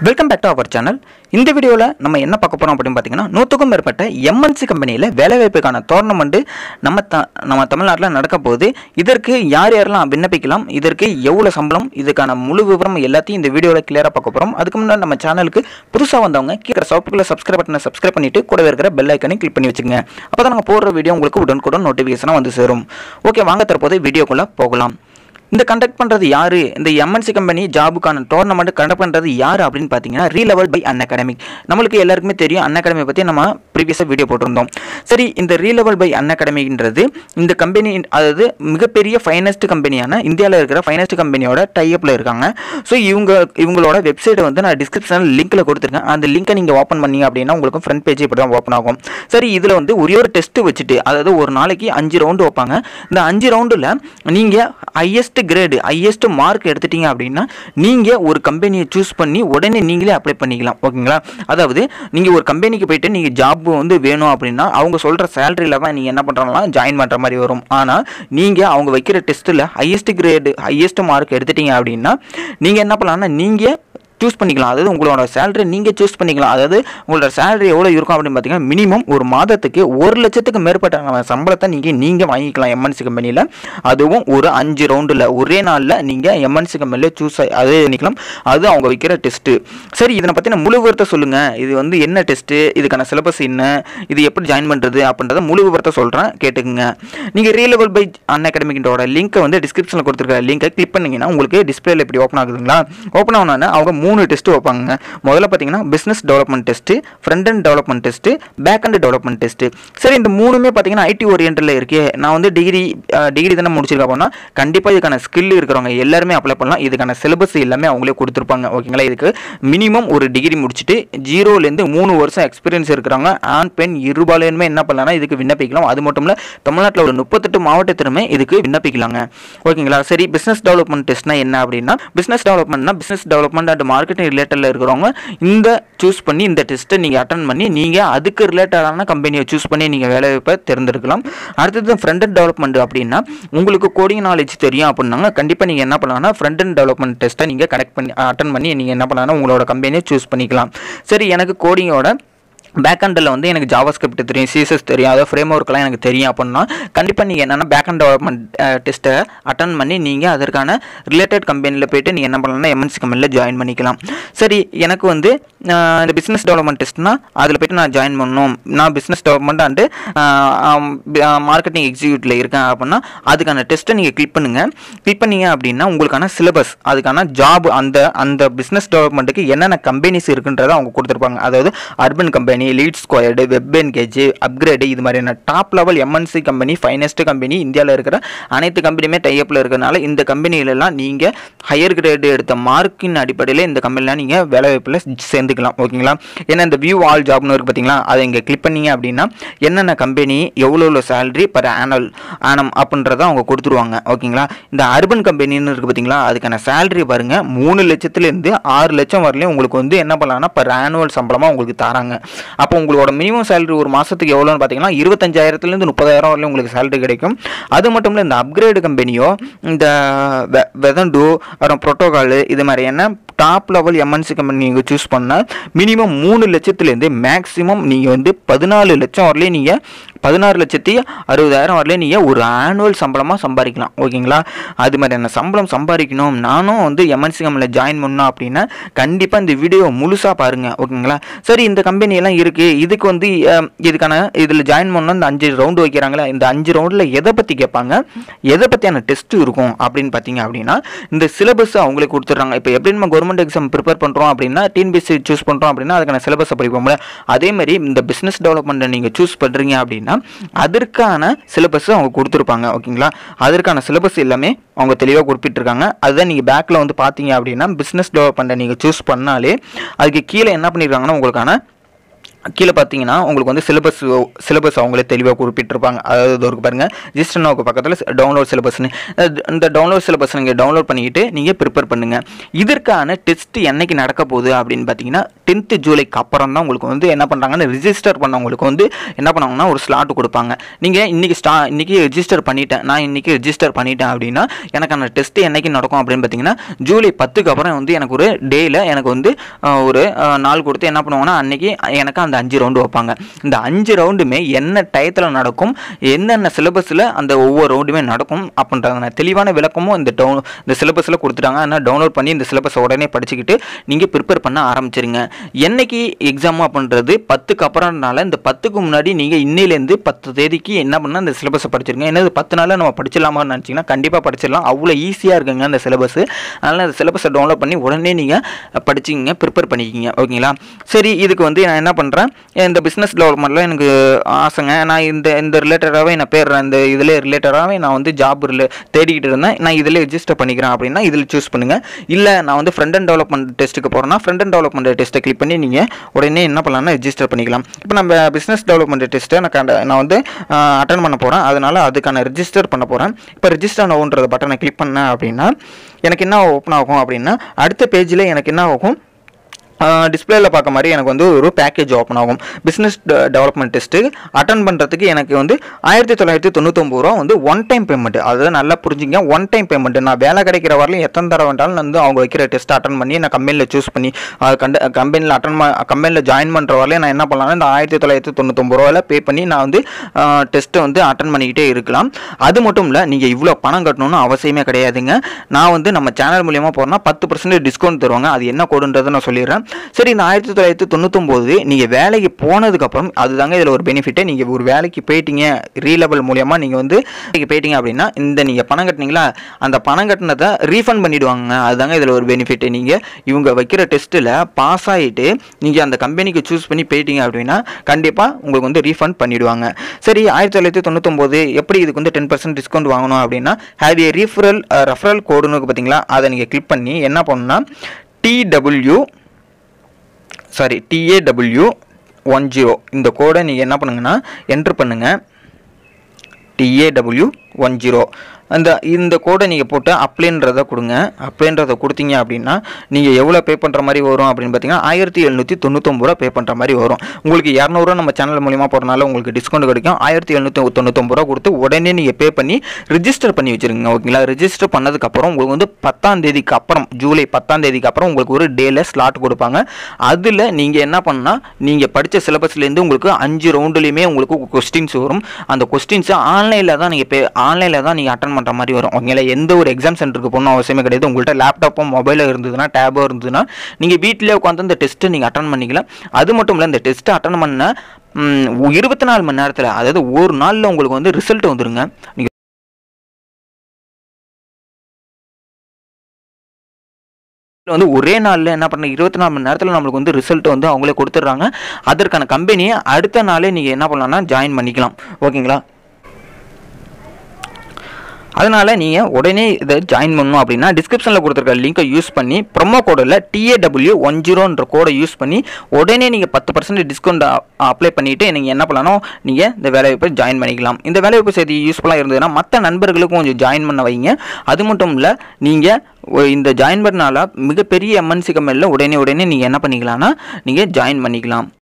welcome back to our channel இந்த வீடியோவில் நம்ம என்ன பார்க்க போகிறோம் அப்படின்னு பார்த்தீங்கன்னா நூற்றுக்கும் மேற்பட்ட எம்என்சி கம்பெனியில் வேலைவாய்ப்புக்கான டோர்னமெண்ட்டு நம்ம த நம்ம தமிழ்நாட்டில் நடக்க போகுது இதற்கு யார் யாரெல்லாம் விண்ணப்பிக்கலாம் இதற்கு எவ்வளோ சம்பளம் இதுக்கான முழு விவரம் எல்லாத்தையும் இந்த வீடியோவில் கிளியராக பார்க்க போகிறோம் அதுக்கு முன்னாடி நம்ம சேனலுக்கு புதுசாக வந்தவங்க கீழே சவுப்புக்குள்ள சப்ஸ்கிரைப் பட்டனை சப்ஸ்கிரைப் பண்ணிட்டு கூடவே இருக்கிற பெல் ஐக்கனை கிளிக் பண்ணி வச்சுங்க அப்போ தான் நாங்கள் போடுற வீடியோ உங்களுக்கு உடனுக்குடன் நோட்டிஃபிகேஷனாக வந்து சேரும் ஓகே வாங்க தற்போது வீடியோக்குள்ளே போகலாம் இந்த கண்டக்ட் பண்ணுறது யார் இந்த எம்என்சி கம்பெனி ஜாபுக்கான டோர்னமெண்ட் கண்டக்ட் பண்ணுறது யார் அப்படின்னு பார்த்தீங்கன்னா ரீலெவல் பை அன் அகாடமிக் நம்மளுக்கு எல்லாருக்குமே தெரியும் அன் அகாடமி பற்றி நம்ம ப்ரீவியஸாக வீடியோ போட்டிருந்தோம் சரி இந்த ரீலெவல் பை அன் அகாடமின்றது இந்த கம்பெனி அதாவது மிகப்பெரிய ஃபைனஸ்ட் கம்பெனியான இந்தியாவில் இருக்கிற ஃபைனஸ்ட் கம்பெனியோட டைப்பில் இருக்காங்க ஸோ இவங்க இவங்களோட வெப்சைட்டை வந்து நான் டிஸ்கிரிப்ஷனில் லிங்க்கில் கொடுத்துருக்கேன் அந்த லிங்கை நீங்கள் ஓப்பன் பண்ணீங்க அப்படின்னா உங்களுக்கு ஃப்ரண்ட் பேஜ் இப்படி தான் ஓப்பன் ஆகும் சரி இதில் வந்து ஒரே ஒரு டெஸ்ட்டு வச்சுட்டு அதாவது ஒரு நாளைக்கு அஞ்சு ரவுண்டு வைப்பாங்க இந்த அஞ்சு ரவுண்டில் நீங்கள் ஹையஸ்ட் கிரேடு ஹையஸ்ட் மார்க் எடுத்துட்டீங்க அப்படின்னா நீங்கள் ஒரு கம்பெனியை சூஸ் பண்ணி உடனே நீங்களே அப்ளை பண்ணிக்கலாம் ஓகேங்களா அதாவது நீங்கள் ஒரு கம்பெனிக்கு போயிட்டு நீங்கள் ஜாப் வந்து வேணும் அப்படின்னா அவங்க சொல்கிற சேலரியில் தான் நீங்கள் என்ன பண்ணுறாங்களா ஜாயின் பண்ணுற மாதிரி வரும் ஆனால் நீங்கள் அவங்க வைக்கிற டெஸ்ட்டில் ஹையஸ்ட் கிரேடு ஹையஸ்ட் மார்க் எடுத்துட்டீங்க அப்படின்னா நீங்கள் என்ன பண்ணலாம்னா நீங்கள் சூஸ் பண்ணிக்கலாம் அதாவது உங்களோட சேலரி நீங்கள் சூஸ் பண்ணிக்கலாம் அதாவது உங்களோட சேலரி எவ்வளோ இருக்கும் அப்படின்னு பார்த்தீங்கன்னா மினிமம் ஒரு மாதத்துக்கு ஒரு லட்சத்துக்கு மேற்பட்ட சம்பளத்தை நீங்கள் நீங்கள் வாங்கிக்கலாம் எம்என்சி கம்பெனியில் அதுவும் ஒரு அஞ்சு ரவுண்டில் ஒரே நாளில் நீங்கள் எம்என்சி கம்பெனியில் சூஸ் அது பண்ணிக்கலாம் அது அவங்க வைக்கிற டெஸ்ட்டு சரி இதனை பற்றின முழு விவரத்தை சொல்லுங்கள் இது வந்து என்ன டெஸ்ட்டு இதுக்கான சிலபஸ் என்ன இது எப்படி ஜாயின் பண்ணுறது அப்படின்றத முழு விவரத்தை சொல்கிறேன் கேட்டுக்குங்க நீங்கள் ரீலெவல் பை அன் அகாடமிக்கோட லிங்க்கை வந்து டிஸ்கிரிப்ஷனில் கொடுத்துருக்க லிங்கை கிளிக் பண்ணிங்கன்னா உங்களுக்கு டிஸ்பிளேல இப்படி ஓப்பன் ஆகுதுங்களா ஓப்பன் ஆனோன்னா அவங்க மூணு டெஸ்ட்டு வைப்பாங்க முதல்ல பார்த்தீங்கன்னா business development test front and development test back and development test சரி இந்த மூணுமே பார்த்தீங்கன்னா ஐடி ஓரியன்டில் இருக்கே நான் வந்து டிகிரி டிகிரி தானே முடிச்சிருக்கேன் அப்படின்னா கண்டிப்பாக இதுக்கான ஸ்கில் இருக்கிறவங்க எல்லாருமே அப்ளை பண்ணலாம் இதுக்கான சிலபஸ் எல்லாமே அவங்களே கொடுத்துருப்பாங்க ஓகேங்களா இதுக்கு மினிமம் ஒரு டிகிரி முடிச்சுட்டு ஜீரோலேருந்து மூணு வருஷம் எக்ஸ்பீரியன்ஸ் இருக்கிறவங்க ஆண் பெண் இருபாலையுமே என்ன பண்ணலாம்னா இதுக்கு விண்ணப்பிக்கலாம் அது மட்டும் இல்லை தமிழ்நாட்டில் ஒரு முப்பத்தெட்டு மாவட்டத்திலுமே இதுக்கு விண்ணப்பிக்கலாங்க ஓகேங்களா சரி பிஸ்னஸ் டெவலப்மெண்ட் டெஸ்ட்னா என்ன அப்படின்னா பிஸ்னஸ் டெவலப்மெண்ட்னா பிஸ்னஸ் டெவலப்மெண்ட் அண்ட் மார்க்கெட்டிங் ரிலேட்டடில் இருக்கிறவங்க இந்த சூஸ் பண்ணி இந்த டெஸ்ட்டை நீங்கள் அட்டன் பண்ணி நீங்கள் அதுக்கு ரிலேட்டடான கம்பெனியை சூஸ் பண்ணி நீங்கள் வேலை வாய்ப்பை தேர்ந்தெடுக்கலாம் அடுத்தது ஃப்ரண்ட் அண்ட் டெவலப்மெண்ட் அப்படின்னா உங்களுக்கு கோடிங் நாலேஜ் தெரியும் அப்படின்னாங்க கண்டிப்பாக நீங்கள் என்ன பண்ணலாம்னா ஃப்ரண்ட் அண்ட் டெவலப்மெண்ட் டெஸ்ட்டை நீங்கள் கனெக்ட் பண்ணி அட்டன் பண்ணி நீங்கள் என்ன பண்ணலாம்னா உங்களோட கம்பெனியை சூஸ் பண்ணிக்கலாம் சரி எனக்கு கோடிங்கோட பேக்கெண்டில் வந்து எனக்கு ஜாவா ஸ்கிரிப்ட் தெரியும் சிஎஸ்எஸ் தெரியும் அதாவது ஃப்ரேம் ஒர்க்லாம் எனக்கு தெரியும் அப்படின்னா கண்டிப்பாக நீங்கள் என்னென்னா பேக்கெண்ட் டெவலப்மெண்ட் டெஸ்ட்டை அட்டன் பண்ணி நீங்கள் அதற்கான ரிலேட்டட் கம்பெனியில் போயிட்டு நீங்கள் என்ன பண்ணலாம்னா எம்என்சி கம்பெனியில் ஜாயின் பண்ணிக்கலாம் சரி எனக்கு வந்து இந்த பிஸ்னஸ் டெவலப்மெண்ட் டெஸ்ட்னா அதில் போய்ட்டு நான் ஜாயின் பண்ணணும் நான் பிஸ்னஸ் டெவலப்மெண்ட் அண்டு மார்க்கெட்டிங் எக்ஸிக்யூட்டில் இருக்கேன் அப்படின்னா அதுக்கான டெஸ்ட்டை நீங்கள் கிளிக் பண்ணுங்கள் கிளிக் பண்ணீங்க அப்படின்னா உங்களுக்கான சிலபஸ் அதுக்கான ஜாப் அந்த அந்த பிஸ்னஸ் டெவலப்மெண்ட்டுக்கு என்னென்ன கம்பெனிஸ் இருக்குன்றதை அவங்க கொடுத்துருப்பாங்க அதாவது Urban Company LeadSquared WebEngage upGrad இது மாதிரியான top level MNC company finest company இந்தியாவில் இருக்கிற அனைத்து கம்பெனியுமே டைப்பில் இருக்கிறனால இந்த கம்பெனிலலாம் நீங்கள் ஹையர் கிரேடு எடுத்த மார்க்கின் அடிப்படையில் இந்த கம்பெனிலாம் நீங்கள் வேலைவாய்ப்பில் சேர்ந்துக்கலாம் ஓகேங்களா ஏன்னா இந்த வியூ ஆல் ஜாப்னு இருக்குது பார்த்தீங்களா அதை இங்கே கிளிக் பண்ணீங்க அப்படின்னா என்னென்ன கம்பெனி எவ்வளோ எவ்வளோ சேலரி பர் ஆனல் ஆனம் அப்படின்றத அவங்க கொடுத்துருவாங்க ஓகேங்களா இந்த அர்பன் கம்பெனின்னு இருக்குது பார்த்தீங்களா அதுக்கான சேலரி பாருங்கள் மூணு லட்சத்துலேருந்து ஆறு லட்சம் வரலையும் உங்களுக்கு வந்து என்ன பண்ணலாம்னா பர் ஆனுவல் சம்பளமாக உங்களுக்கு தராங்க அப்போ உங்களோட மினிமம் சேலரி ஒரு மாதத்துக்கு எவ்வளோன்னு பார்த்தீங்கன்னா இருபத்தஞ்சாயிரத்துலேருந்து முப்பதாயிரம் வரலையும் உங்களுக்கு சேலரி கிடைக்கும் அது மட்டும் இல்லை இந்த அப்கிரேடு கம்பெனியோ இந்த வெதண்டு அப்புறம் ப்ரோட்டோகால் இது மாதிரி என்ன டாப் லெவல் எம்என்சி கம்பெனி நீங்கள் சூஸ் பண்ணால் மினிமம் மூணு லட்சத்துலேருந்து மேக்ஸிமம் நீங்கள் வந்து பதினாலு லட்சம் வரலையும் நீங்கள் பதினாறு லட்சத்தி அறுபதாயிரம் வரலையும் நீங்கள் ஒரு ஆனுவல் சம்பளமாக சம்பாதிக்கலாம் ஓகேங்களா அது மாதிரியான சம்பளம் சம்பாதிக்கணும் நானும் வந்து எம்என்சி கம்பெனியில் ஜாயின் பண்ணோம் அப்படின்னா கண்டிப்பாக இந்த வீடியோ முழுசாக பாருங்கள் ஓகேங்களா சரி இந்த கம்பெனியெல்லாம் இருக்குது இதுக்கு வந்து இதுக்கான இதில் ஜாயின் பண்ணணும் இந்த அஞ்சு ரவுண்டு வைக்கிறாங்களா இந்த அஞ்சு ரவுண்டில் எதை பற்றி கேட்பாங்க எதை பற்றியான டெஸ்ட் இருக்கும் அப்படின்னு பார்த்தீங்க அப்படின்னா இந்த சிலபஸ் அவங்களே கொடுத்துட்றாங்க இப்போ எப்படி நம்ம கவர்மெண்ட் எக்ஸாம் ப்ரிப்பேர் பண்ணுறோம் அப்படின்னா டிஎன்பிஎஸ்சி சூஸ் பண்ணுறோம் அப்படின்னா அதுக்கான சிலபஸை படிப்போம்ல அதேமாதிரி இந்த பிஸ்னஸ் டெவலப்மெண்ட்டை நீங்கள் சூஸ் பண்ணுறீங்க அப்படின்னா அதற்கான சிலபஸ் அவங்க கொடுத்துருப்பாங்க ஓகேங்களா அதற்கான சிலபஸ் எல்லாமே அவங்க தெளிவாக குறிப்பிட்டிருக்காங்க அதுதான் நீங்கள் பேக்கில் வந்து பார்த்தீங்க அப்படின்னா பிஸ்னஸ் டெவலப்மெண்ட்டை நீங்கள் சூஸ் பண்ணாலே அதுக்கு கீழே என்ன பண்ணியிருக்காங்கன்னா உங்களுக்கான கீழே பார்த்தீங்கன்னா உங்களுக்கு வந்து சிலபஸ் சிலபஸ் அவங்களே தெளிவாக குறிப்பிட்டிருப்பாங்க அதாவது இது இருக்கு பாருங்க ரிஜிஸ்டர் நோக்கு பக்கத்தில் டவுன்லோட் சிலபஸ்னு இந்த டவுன்லோட் சிலபஸ் நீங்கள் டவுன்லோட் பண்ணிக்கிட்டு நீங்கள் ப்ரிப்பேர் பண்ணுங்கள் இதற்கான டெஸ்ட் என்னைக்கு நடக்க போகுது அப்படின்னு பார்த்தீங்கன்னா டென்த்து ஜூலைக்கு அப்புறம் தான் உங்களுக்கு வந்து என்ன பண்ணுறாங்கன்னா ரிஜிஸ்டர் பண்ணவங்களுக்கு வந்து என்ன பண்ணாங்கன்னா ஒரு ஸ்லாட் கொடுப்பாங்க நீங்கள் இன்றைக்கி ஸ்டா இன்றைக்கி ரெஜிஸ்டர் பண்ணிட்டேன் நான் இன்றைக்கி ரெஜிஸ்டர் பண்ணிட்டேன் அப்படின்னா எனக்கு அந்த டெஸ்ட்டு என்னைக்கு நடக்கும் அப்படின்னு பார்த்தீங்கன்னா ஜூலை பத்துக்கு அப்புறம் வந்து எனக்கு ஒரு டேயில் எனக்கு வந்து அஹ், ஒரு அஹ், நாள் கொடுத்து என்ன பண்ணுவாங்கன்னா அன்றைக்கி எனக்கு அந்த அஞ்சு ரவுண்டு வைப்பாங்க இந்த அஞ்சு ரவுண்டுமே என்ன டயத்தில் நடக்கும் என்னென்ன சிலபஸில் அந்த ஒவ்வொரு ரவுண்டுமே நடக்கும் அப்படின்றாங்க தெளிவான விளக்கமும் இந்த டவுன் இந்த சிலபஸில் கொடுத்துட்டாங்க அதனால் டவுன்லோட் பண்ணி இந்த சிலபஸை உடனே படிச்சுக்கிட்டு நீங்கள் ப்ரிப்பேர் பண்ண ஆரம்பிச்சிருங்க என்னைக்கு எக்ஸாம் அப்படின்றது பத்துக்கு அப்புறம்னால இந்த பத்துக்கு முன்னாடி நீங்கள் இன்னிலேருந்து பத்து தேதிக்கு என்ன பண்ணால் இந்த சிலபஸை படிச்சிருங்க ஏன்னா இது பத்து நாளில் நம்ம படிச்சிடலாமான்னு நினச்சிங்கன்னா கண்டிப்பாக படிச்சிடலாம் அவ்வளோ ஈஸியாக இருக்குங்க அந்த சிலபஸ் அதனால் அந்த சிலபஸை டவுன்லோட் பண்ணி உடனே நீங்கள் படிச்சிங்க ப்ரிப்பேர் பண்ணிக்கிங்க ஓகேங்களா சரி இதுக்கு வந்து நான் என்ன பண்ணுறேன் இந்த பிஸ்னஸ் டெவலப்மெண்ட்டில் எனக்கு ஆசைங்க நான் இந்த இந்த ரிலேட்டடாகவே நான் பேர் இந்த இதில் ரிலேட்டடாகவே நான் வந்து ஜாப் ரிலே தேடிக்கிட்டு இருந்தேன் நான் இதில் ரெஜிஸ்டர் பண்ணிக்கிறேன் அப்படின்னா இதில் சூஸ் பண்ணுங்கள் இல்லை நான் வந்து ஃப்ரண்ட் அண்ட் டெவலப்மெண்ட் டெஸ்ட்டுக்கு போகிறேன்னா ஃப்ரண்ட் அண்ட் டெவலப்மெண்ட் டெஸ்ட்டை கிளிக் பண்ணி நீங்கள் உடனே என்ன பண்ணலாம்னா ரெஜிஸ்டர் பண்ணிக்கலாம் இப்போ நம்ம பிஸ்னஸ் டெவலப்மெண்ட் டெஸ்ட்டை நான் கண்ட- நான் வந்து அட்டன் பண்ண போகிறேன் அதனால் அதுக்கான ரெஜிஸ்டர் பண்ண போகிறேன் இப்போ ரெஜிஸ்டர் நோன்ற பட்டனை கிளிக் பண்ணேன் அப்படின்னா எனக்கு என்ன ஓப்பன் ஆகும் அப்படின்னா அடுத்த பேஜில் எனக்கு என்ன ஆகும் டிஸ்பிளேல பார்க்க மாதிரி எனக்கு வந்து ஒரு பேக்கேஜ் ஓப்பன் ஆகும் பிஸ்னஸ் டெவலப்மெண்ட் டெஸ்ட்டு அட்டன் பண்ணுறதுக்கு எனக்கு வந்து ஆயிரத்தி தொள்ளாயிரத்தி தொண்ணூத்தொம்பது ரூபா வந்து ஒன் டைம் பேமெண்ட் அதாவது நல்லா புரிஞ்சுங்க ஒன் டைம் பேமெண்ட் நான் வேலை கிடைக்கிற வரலையும் எத்தனை தடவை வேண்டாலும் நான் வந்து அவங்க வைக்கிற டெஸ்ட் அட்டன் பண்ணி நான் கம்பெனியில் சூஸ் பண்ணி கண்ட கம்பெனியில் அட்டன் கம்பெனியில் ஜாயின் பண்ணுற வரலையும் நான் என்ன பண்ணலாம்னா இந்த ஆயிரத்தி தொள்ளாயிரத்தி தொண்ணூத்தொம்பது ரூபாயில் பே பண்ணி நான் வந்து டெஸ்ட்டை வந்து அட்டன் பண்ணிக்கிட்டே இருக்கலாம் அது மட்டும் இல்லை நீங்கள் இவ்வளோ பணம் கட்டணும்னு அவசியமே கிடையாதுங்க நான் வந்து நம்ம சேனல் மூலியமாக போகிறேன்னா பத்து பர்சன்டேஜ் டிஸ்கவுண்ட் தருவாங்க அது என்ன கோடுன்றதை நான் சொல்லிடுறேன் சரி இந்த ஆயிரத்தி தொள்ளாயிரத்தி தொண்ணூத்தொம்போது நீங்கள் வேலைக்கு போனதுக்கப்புறம் அதுதாங்க இதில் ஒரு பெனிஃபிட்டே நீங்கள் ஒரு வேலைக்கு போயிட்டீங்க ரீலெவல் மூலியமாக நீங்கள் வந்து வேலைக்கு போயிட்டீங்க அப்படின்னா இந்த நீங்கள் பணம் கட்டினீங்களா அந்த பணம் கட்டினதை ரீஃபண்ட் பண்ணிவிடுவாங்க அதுதாங்க இதில் ஒரு பெனிஃபிட்டு நீங்கள் இவங்க வைக்கிற டெஸ்ட்டில் பாஸ் ஆகிட்டு நீங்கள் அந்த கம்பெனிக்கு சூஸ் பண்ணி போயிட்டீங்க அப்படின்னா கண்டிப்பாக உங்களுக்கு வந்து ரீஃபண்ட் பண்ணிவிடுவாங்க சரி ஆயிரத்தி தொள்ளாயிரத்தி தொண்ணூத்தொம்போது எப்படி இதுக்கு வந்து டென் பர்சன்ட் டிஸ்கவுண்ட் வாங்கணும் அப்படின்னா ஹேவ் ஏ ரீஃபரல் ரெஃபரல் கோடுன்னு இருக்கு பார்த்தீங்களா அதை நீங்கள் கிளிக் பண்ணி என்ன பண்ணணும்னா DW sorry DAW one zero இந்த கோடை நீங்கள் என்ன பண்ணுங்கன்னா என்ட்ரு பண்ணுங்கள் டிஏடபிள்யூ ஒன் ஜீரோ அந்த இந்த கோடை நீங்கள் போட்டு அப்ளைன்றதை கொடுங்க அப்ளைன்றதை கொடுத்தீங்க அப்படின்னா நீங்கள் எவ்வளோ பே பண்ணுற மாதிரி வரும் அப்படின்னு பார்த்தீங்கன்னா ஆயிரத்தி எழுநூற்றி தொண்ணூத்தொம்பது ரூபா பே பண்ணுற மாதிரி வரும் உங்களுக்கு இரநூறுவா நம்ம சேனல் மூலியமாக போகிறனால உங்களுக்கு டிஸ்கவுண்ட் கிடைக்கும் ஆயிரத்தி எழுநூற்றி தொண்ணூத்தொம்பது ரூபா கொடுத்து உடனே நீங்கள் பே பண்ணி ரிஜிஸ்டர் பண்ணி வச்சுருங்க ஓகேங்களா ரிஜிஸ்டர் பண்ணதுக்கப்புறம் உங்களுக்கு வந்து பத்தாம் தேதிக்கு அப்புறம் ஜூலை பத்தாம் தேதிக்கு அப்புறம் உங்களுக்கு ஒரு டேல ஸ்லாட் கொடுப்பாங்க அதில் நீங்கள் என்ன பண்ணால் நீங்கள் படித்த சிலபஸ்லேருந்து உங்களுக்கு அஞ்சு ரவுண்டுலேயுமே உங்களுக்கு கொஸ்டின்ஸ் வரும் அந்த கொஸ்டின்ஸை ஆன்லைனில் தான் நீங்கள் பே ஆன்லைனில் தான் நீங்கள் அட்டன் பண்ணுற மாதிரி வரும் ஓகேங்களா எந்த ஒரு எக்ஸாம் சென்டருக்கு போகணும் அவசியமே கிடையாது உங்கள்கிட்ட லேப்டாப்போ மொபைலோ இருந்ததுன்னா டேபோ இருந்ததுன்னா நீங்கள் வீட்டிலே உட்காந்து இந்த டெஸ்ட்டை நீங்கள் அட்டன் பண்ணிக்கலாம் அது மட்டும் இல்லை இந்த டெஸ்ட்டை அட்டன் பண்ண ம், இருபத்தி நாலு மணி நேரத்தில் அதாவது ஒரு நாளில் உங்களுக்கு வந்து ரிசல்ட் வந்துருங்க நீங்கள் இதுல வந்து ஒரே நாளில் என்ன பண்ண இருபத்தி நாலு மணி நேரத்தில் நம்மளுக்கு வந்து ரிசல்ட் வந்து அவங்களே கொடுத்துட்றாங்க அதற்கான கம்பெனியை அடுத்த நாளே நீங்கள் என்ன பண்ணலாம்னா ஜாயின் பண்ணிக்கலாம் ஓகேங்களா அதனால் நீங்கள் உடனே இதை ஜாயின் பண்ணணும் அப்படின்னா டிஸ்கிரிப்ஷனில் கொடுத்துருக்க லிங்கை யூஸ் பண்ணி ப்ரொமோ கோடில் டிஏடபிள்யூ ஒன் ஜீரோன்ற கோடை யூஸ் பண்ணி உடனே நீங்கள் பத்து பர்சன்ட் டிஸ்கவுண்ட் அப்ளை பண்ணிவிட்டு நீங்கள் என்ன பண்ணலாம் நீங்கள் இந்த வேலைவாய்ப்பை ஜாயின் பண்ணிக்கலாம் இந்த வேலைவாய்ப்பு செய்தி யூஸ்ஃபுல்லாக இருந்ததுன்னா மற்ற நண்பர்களுக்கும் கொஞ்சம் ஜாயின் பண்ண வைங்க அது மட்டும் இல்லை நீங்கள் இந்த ஜாயின் பண்ணனால மிகப்பெரிய எம்என்சி கம்பெனியில் உடனே உடனே நீங்கள் என்ன பண்ணிக்கலாம்னா நீங்கள் ஜாயின் பண்ணிக்கலாம்